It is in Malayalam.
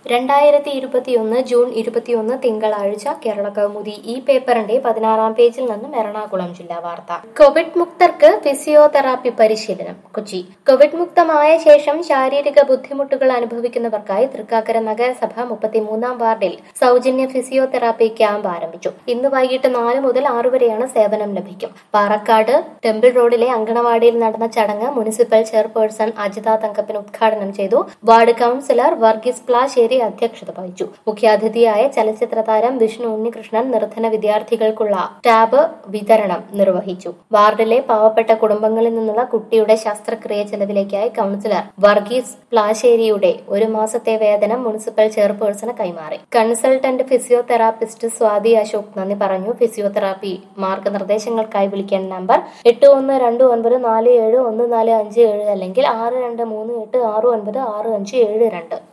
രണ്ടായിരത്തി ഇരുപത്തിയൊന്ന് ജൂൺ ഇരുപത്തിയൊന്ന് തിങ്കളാഴ്ച കേരള കൗമുദി ഈ പേപ്പറിന്റെ പതിനാറാം പേജിൽ നിന്നും എറണാകുളം ജില്ലാ വാർത്ത കോവിഡ് മുക്തർക്ക് ഫിസിയോതെറാപ്പി പരിശീലനം കൊച്ചി കോവിഡ് മുക്തമായ ശേഷം ശാരീരിക ബുദ്ധിമുട്ടുകൾ അനുഭവിക്കുന്നവർക്കായി തൃക്കാക്കര നഗരസഭ മുപ്പത്തിമൂന്നാം വാർഡിൽ സൗജന്യ ഫിസിയോതെറാപ്പി ക്യാമ്പ് ആരംഭിച്ചു ഇന്ന് വൈകിട്ട് നാല് മുതൽ ആറു വരെയാണ് സേവനം ലഭിക്കും പാറക്കാട് ടെമ്പിൾ റോഡിലെ അങ്കണവാടിയിൽ നടന്ന ചടങ്ങ് മുനിസിപ്പൽ ചെയർപേഴ്സൺ അജിത തങ്കപ്പൻ ഉദ്ഘാടനം ചെയ്തു വാർഡ് കൌൺസിലർ വർഗീസ് പ്ലാശ്ശേരി അധ്യക്ഷത വഹിച്ചു മുഖ്യാതിഥിയായ ചലച്ചിത്ര താരം വിഷ്ണു ഉണ്ണികൃഷ്ണൻ നിർധന വിദ്യാർത്ഥികൾക്കുള്ള ടാബ് വിതരണം നിർവഹിച്ചു വാർഡിലെ പാവപ്പെട്ട കുടുംബങ്ങളിൽ നിന്നുള്ള കുട്ടിയുടെ ശസ്ത്രക്രിയ ചെലവിലേക്കായി കൌൺസിലർ വർഗീസ് പ്ലാശ്ശേരിയുടെ ഒരു മാസത്തെ വേതനം മുനിസിപ്പൽ ചെയർപേഴ്സണ് കൈമാറി കൺസൾട്ടന്റ് ഫിസിയോതെറാപ്പിസ്റ്റ് സ്വാതി അശോക് നന്ദി പറഞ്ഞു ഫിസിയോതെറാപ്പി മാർഗനിർദ്ദേശങ്ങൾക്കായി വിളിക്കേണ്ട നമ്പർ എട്ട് ഒന്ന് രണ്ട് ഒൻപത് നാല് ഏഴ് ഒന്ന് നാല് അഞ്ച് ഏഴ് അല്ലെങ്കിൽ ആറ് രണ്ട് മൂന്ന് എട്ട് ആറ് ഒൻപത് ആറ് അഞ്ച് ഏഴ് രണ്ട്